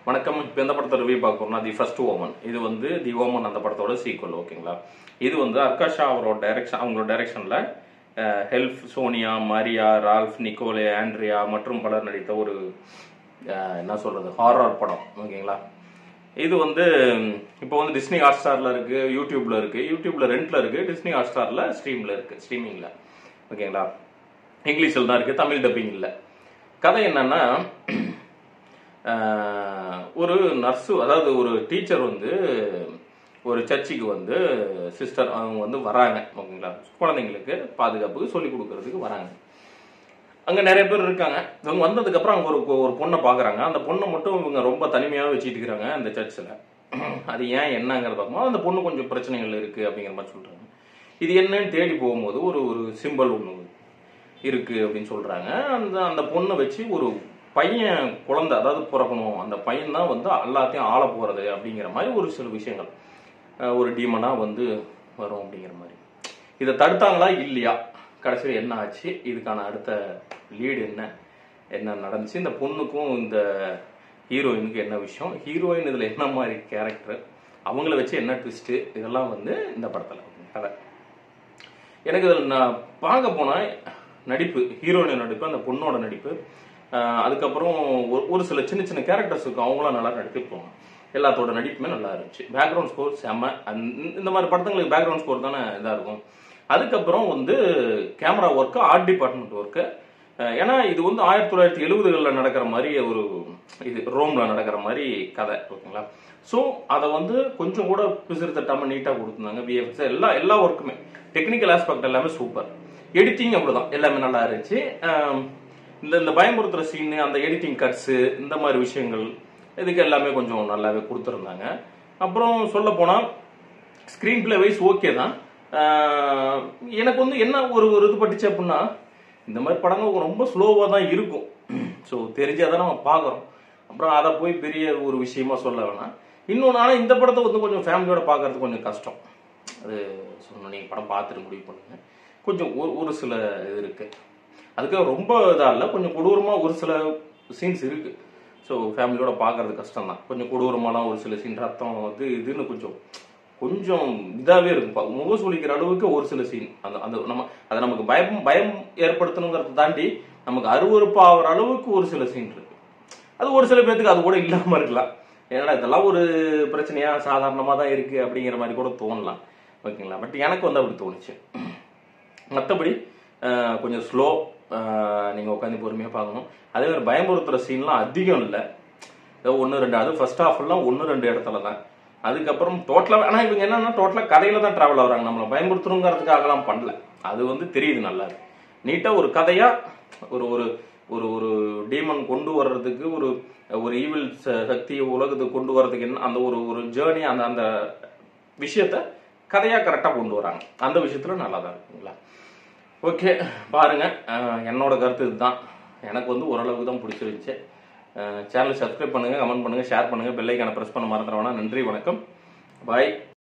வணக்கம் இப்போ எந்த படத்தை ரிவ்யூ பார்க்க போறோம்னா தி ஃபர்ஸ்ட் ஓமன் இது வந்து தி ஓமன் அந்த படத்தோட சீக்வல் ஓகேங்களா இது வந்து அர்காஷா அவரோட டைரக்ஷன் அவங்களோட டைரக்ஷனில் help Sonia Maria Ralph Nicole Andrea மற்றும் பலர் நடித்த ஒரு அஹ், என்ன சொல்றது ஹாரர் படம் ஓகேங்களா இது வந்து இப்போ வந்து டிஸ்னி ஹாட் ஸ்டாரில் இருக்கு யூடியூப்ல இருக்கு யூடியூப்ல ரெண்ட்ல இருக்கு டிஸ்னி ஹாட் ஸ்டார்ல ஸ்ட்ரீம்ல இருக்கு ஸ்ட்ரீமிங்ல ஓகேங்களா இங்கிலீஷில் தான் இருக்கு தமிழ் டப்பிங் இல்லை கதை என்னன்னா ஆஹ், ஒரு நர்ஸு அதாவது ஒரு டீச்சர் வந்து ஒரு சர்ச்சுக்கு வந்து சிஸ்டர் அவங்க வந்து வராங்க ஓகேங்களா குழந்தைங்களுக்கு பாதுகாப்புக்கு சொல்லி கொடுக்கறதுக்கு வராங்க அங்க நிறைய பேர் இருக்காங்க இவங்க வந்ததுக்கு அப்புறம் அங்க ஒரு ஒரு பொண்ணை பாக்குறாங்க அந்த பொண்ணை மட்டும் இவங்க ரொம்ப தனிமையாக வச்சுட்டு இருக்கிறாங்க அந்த சர்ச்சில் அது ஏன் என்னங்கிறத பார்க்கும்போது அந்த பொண்ணு கொஞ்சம் பிரச்சனைகள் இருக்கு அப்படிங்கிற மாதிரி சொல்றாங்க இது என்னன்னு தேடி போகும்போது ஒரு ஒரு சிம்பல் ஒன்று இருக்கு அப்படின்னு சொல்றாங்க அந்த அந்த பொண்ணை வச்சு ஒரு பையன் குழந்தை அதாவது பிறக்கணும் அந்த பையன் தான் வந்து எல்லாத்தையும் ஆள போறது அப்படிங்கிற மாதிரி ஒரு சில விஷயங்கள் அஹ் ஒரு டீமனா வந்து வரும் அப்படிங்கிற மாதிரி இதை தடுத்தாங்களா இல்லையா கடைசியில் என்ன ஆச்சு இதுக்கான அடுத்த லீடு என்ன என்ன நடந்துச்சு இந்த பொண்ணுக்கும் இந்த ஹீரோயினுக்கு என்ன விஷயம் ஹீரோயின் இதுல என்ன மாதிரி கேரக்டர் அவங்கள வச்சு என்ன ட்விஸ்ட் இதெல்லாம் வந்து இந்த படத்துல கதை எனக்கு இதில் நான் பார்க்க போனால் நடிப்பு ஹீரோயின் நடிப்பு அந்த பொண்ணோட நடிப்பு ஆஹ் அதுக்கப்புறம் ஒரு ஒரு சில சின்ன சின்ன கேரக்டர்ஸ் இருக்கும் அவங்களாம் நல்லா நடிச்சிருப்பாங்க எல்லாத்தோட நடிப்புமே நல்லா இருந்துச்சு பேக்ரவுண்ட் ஸ்கோர் செம்ம அந்த- இந்த மாதிரி படத்துங்களுக்கு பேக்ரவுண்ட் ஸ்கோர் தானே இதாக இருக்கும் அதுக்கப்புறம் வந்து camera work art department work ஏன்னா இது வந்து ஆயிரத்தி தொள்ளாயிரத்தி எழுபதுகளில் நடக்கிற மாதிரி ஒரு இது ரோம்ல நடக்கிற மாதிரி கதை ஓகேங்களா ஸோ அதை வந்து கொஞ்சம் கூட பிசிறு தட்டாம நீட்டாக கொடுத்துருந்தாங்க விஎஃப்எக்ஸ் எல்லா எல்லா ஒர்க்குமே டெக்னிக்கல் ஆஸ்பெக்ட் எல்லாமே சூப்பர் எடிட்டிங் அப்படிதான் எல்லாமே நல்லா இருந்துச்சு ஆம், இந்த இந்த பயமுறுத்துற சீனு அந்த எடிட்டிங் கட்ஸு இந்த மாதிரி விஷயங்கள் இதுக்கு எல்லாமே கொஞ்சம் நல்லாவே கொடுத்துருந்தாங்க அப்புறம் சொல்ல போனால் ஸ்க்ரீன் பிளே வைஸ் ஓகே தான் ஆஹ் எனக்கு வந்து என்ன ஒரு ஒரு இது பட்டுச்சு அப்படின்னா இந்த மாதிரி படங்கள் ரொம்ப ஸ்லோவாக தான் இருக்கும் ஸோ தெரிஞ்சால் தான் நம்ம பார்க்குறோம் அப்புறம் அதை போய் பெரிய ஒரு விஷயமா சொல்ல வேணாம் இன்னொன்று ஆனால் இந்த படத்தை வந்து கொஞ்சம் ஃபேமிலியோட பார்க்கறது கொஞ்சம் கஷ்டம் அது சொன்ன நீங்கள் படம் பார்த்துட்டு முடிவு பண்ணுங்க கொஞ்சம் ஒரு ஒரு சில இது இருக்கு அதுக்கு ரொம்ப இதாக இல்லை கொஞ்சம் கொடூரமாக ஒரு சில சீன்ஸ் இருக்கு ஸோ ஃபேமிலியோட பார்க்கறது கஷ்டம் தான் கொஞ்சம் கொடூரமாலாம் ஒரு சில சீன் ரத்தம் அது இதுன்னு கொஞ்சம் கொஞ்சம் இதாகவே இருக்கும் பா- முகம் சுளிக்கிற அளவுக்கு ஒரு சில சீன் அந்த அந்த நம்ம அதை நமக்கு பயம் பயம் ஏற்படுத்தணுங்கிறத தாண்டி நமக்கு அருவருப்பாகிற அளவுக்கு ஒரு சில சீன் இருக்கு அது ஒரு சில பேர்த்துக்கு அது கூட இல்லாமல் இருக்கலாம் ஏன்னா இதெல்லாம் ஒரு பிரச்சனையா சாதாரணமாக தான் இருக்கு அப்படிங்கிற மாதிரி கூட தோணலாம் ஓகேங்களா பட் எனக்கு வந்து அப்படி தோணுச்சு மற்றபடி கொஞ்சம் ஸ்லோ நீங்கள் உட்காந்து பொறுமையாக பார்க்கணும் அதே மாதிரி பயமுறுத்துற சீன்லாம் அதிகம் இல்லை ஏதோ ஒன்று ரெண்டு அது ஃபர்ஸ்ட் ஹாஃப்லாம் ஒன்று ரெண்டு இடத்துல தான் அதுக்கப்புறம் டோட்டலாக ஆனால் இவங்க என்னன்னா டோட்டலாக கதையில தான் ட்ராவல் ஆகுறாங்க நம்மளை பயமுறுத்தணுங்கிறதுக்காகலாம் பண்ணல அது வந்து தெரியுது நல்லா நீட்டாக ஒரு கதையாக ஒரு ஒரு ஒரு ஒரு டீமன் கொண்டு வர்றதுக்கு ஒரு ஒரு ஈவில் சக்தியை உலகத்துக்கு கொண்டு வர்றதுக்கு என்ன அந்த ஒரு ஒரு ஜேர்னி அந்த அந்த விஷயத்த கதையாக கரெக்டாக கொண்டு வராங்க அந்த விஷயத்துல நல்லா தான் இருக்குங்களா ஓகே பாருங்க அஹ் என்னோட கருத்து இதுதான் எனக்கு வந்து ஓரளவுக்கு தான் பிடிச்சிருந்துச்சு சேனலை சப்ஸ்கிரைப் பண்ணுங்க கமெண்ட் பண்ணுங்க ஷேர் பண்ணுங்க பெல் ஐக்கான ப்ரெஸ் பண்ண மறந்துட வேணாம் நன்றி வணக்கம் பாய்